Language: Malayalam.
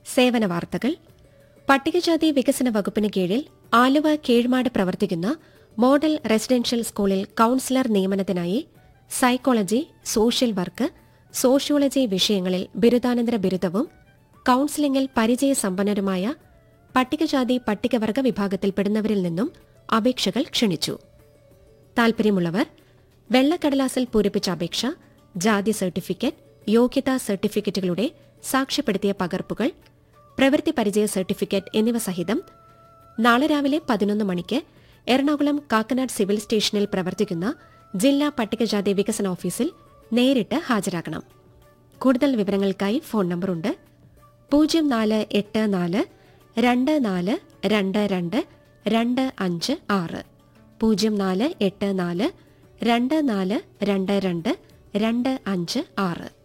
സേവന വാർത്തകൾ പട്ടികജാതി വികസന വകുപ്പിന് കീഴിൽ ആലുവ കീഴ്മാട് പ്രവർത്തിക്കുന്ന മോഡൽ റെസിഡൻഷ്യൽ സ്കൂളിൽ കൌൺസിലർ നിയമനത്തിനായി സൈക്കോളജി സോഷ്യൽ വർക്ക് സോഷ്യോളജി വിഷയങ്ങളിൽ ബിരുദാനന്തര ബിരുദവും കൌൺസിലിംഗിൽ പരിചയസമ്പന്നരുമായ പട്ടികജാതി പട്ടികവർഗ വിഭാഗത്തിൽപ്പെടുന്നവരിൽ നിന്നും അപേക്ഷകൾ ക്ഷണിച്ചു താൽപര്യമുള്ളവർ വെള്ളക്കടലാസിൽ പൂരിപ്പിച്ച അപേക്ഷ ജാതി സർട്ടിഫിക്കറ്റ് യോഗ്യതാ സർട്ടിഫിക്കറ്റുകളുടെ സാക്ഷ്യപ്പെടുത്തിയ പകർപ്പുകൾ പ്രവൃത്തി പരിചയ സർട്ടിഫിക്കറ്റ് എന്നിവ സഹിതം നാളെ രാവിലെ പതിനൊന്ന് മണിക്ക് എറണാകുളം കാക്കനാട് സിവിൽ സ്റ്റേഷനിൽ പ്രവർത്തിക്കുന്ന ജില്ലാ പട്ടികജാതി വികസന ഓഫീസിൽ നേരിട്ട് ഹാജരാകണം കൂടുതൽ വിവരങ്ങൾക്കായി ഫോൺ നമ്പറുണ്ട് പൂജ്യം നാല് എട്ട് നാല് രണ്ട് നാല് രണ്ട് രണ്ട് രണ്ട് അഞ്ച് ആറ് പൂജ്യം നാല് എട്ട് നാല് രണ്ട് നാല് രണ്ട് രണ്ട് രണ്ട് അഞ്ച് ആറ്